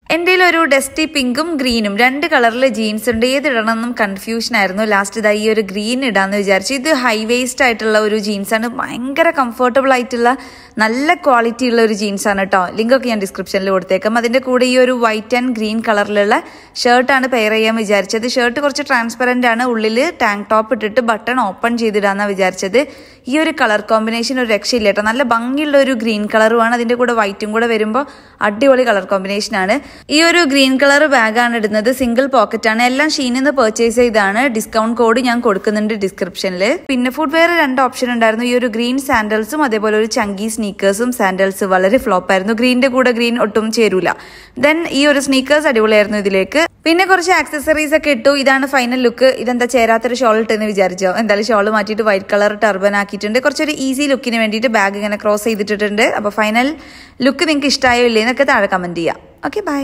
എൻ്റെ ഒരു ഡസ്റ്റി പിങ്കും ഗ്രീനും രണ്ട് കളറിൽ ജീൻസ് ഉണ്ട് ഏത് ഇടണമെന്നും കൺഫ്യൂഷൻ ആയിരുന്നു ലാസ്റ്റ് ഇതാ ഈ ഒരു ഗ്രീൻ ഇടാന്ന് വിചാരിച്ചു ഇത് ഹൈ വേസ്റ്റ് ആയിട്ടുള്ള ഒരു ജീൻസാണ് ഭയങ്കര കംഫർട്ടബിൾ ആയിട്ടുള്ള നല്ല ക്വാളിറ്റി ഉള്ള ഒരു ജീൻസാണ് കേട്ടോ ലിങ്കൊക്കെ ഞാൻ ഡിസ്ക്രിപ്ഷനിൽ കൊടുത്തേക്കാം അതിൻ്റെ കൂടെ ഈ ഒരു വൈറ്റ് ആൻഡ് ഗ്രീൻ കളറിലുള്ള ഷർട്ടാണ് പെയർ ചെയ്യാൻ വിചാരിച്ചത് ഷർട്ട് കുറച്ച് ട്രാൻസ്പെറൻ്റ് ആണ് ഉള്ളിൽ ടാങ്ക് ടോപ്പ് ഇട്ടിട്ട് ബട്ടൺ ഓപ്പൺ ചെയ്തിടാന്നാണ് വിചാരിച്ചത് ഈ ഒരു കളർ കോമ്പിനേഷൻ ഒരു രക്ഷയില്ല കേട്ടോ നല്ല ഭംഗിയുള്ള ഒരു ഗ്രീൻ കളറുമാണ് അതിൻ്റെ കൂടെ വൈറ്റും കൂടെ വരുമ്പോൾ അടിപൊളി കളർ കോമ്പിനേഷൻ ആണ് ഈ ഒരു ഗ്രീൻ കളർ ബാഗാണ് ഇടുന്നത് സിംഗിൾ പോക്കറ്റ് ആണ് എല്ലാം ഷീനിൽ നിന്ന് പർച്ചേസ് ചെയ്താണ് ഡിസ്കൗണ്ട് കോഡ് ഞാൻ കൊടുക്കുന്നുണ്ട് ഡിസ്ക്രിപ്ഷനിൽ പിന്നെ ഫുഡ് വെയർ രണ്ട് ഓപ്ഷൻ ഉണ്ടായിരുന്നു ഈ ഒരു ഗ്രീൻ സാൻഡൽസും അതേപോലെ ഒരു ചങ്കി സ്നീക്കേഴ്സും സാൻഡൽസ് വളരെ ഫ്ലോപ്പ് ആയിരുന്നു ഗ്രീനിന്റെ കൂടെ ഗ്രീൻ ഒട്ടും ചേരൂല ദെൻ ഈ ഒരു സ്നീക്കേഴ്സ് അടിപൊളിയായിരുന്നു ഇതിലേക്ക് പിന്നെ കുറച്ച് ആക്സസറീസ് ഒക്കെ ഇട്ടു ഇതാണ് ഫൈനൽ ലുക്ക് ഇതെന്താ ചേരാത്തൊരു ഷോൾ ഇട്ടെന്ന് വിചാരിച്ചോ എന്തായാലും ഷോൾ മാറ്റിയിട്ട് വൈറ്റ് കളർ ടർബൻ ആക്കിയിട്ടുണ്ട് കുറച്ചൊരു ഈസി ലുക്കിന് വേണ്ടിയിട്ട് ബാഗ് ഇങ്ങനെ ക്രോസ് ചെയ്തിട്ടിട്ടുണ്ട് അപ്പോൾ ഫൈനൽ ലുക്ക് നിങ്ങൾക്ക് ഇഷ്ടമായോ ഇല്ലേ എന്നൊക്കെ താഴെ കമന്റ് ചെയ്യാം ഓക്കെ ബൈ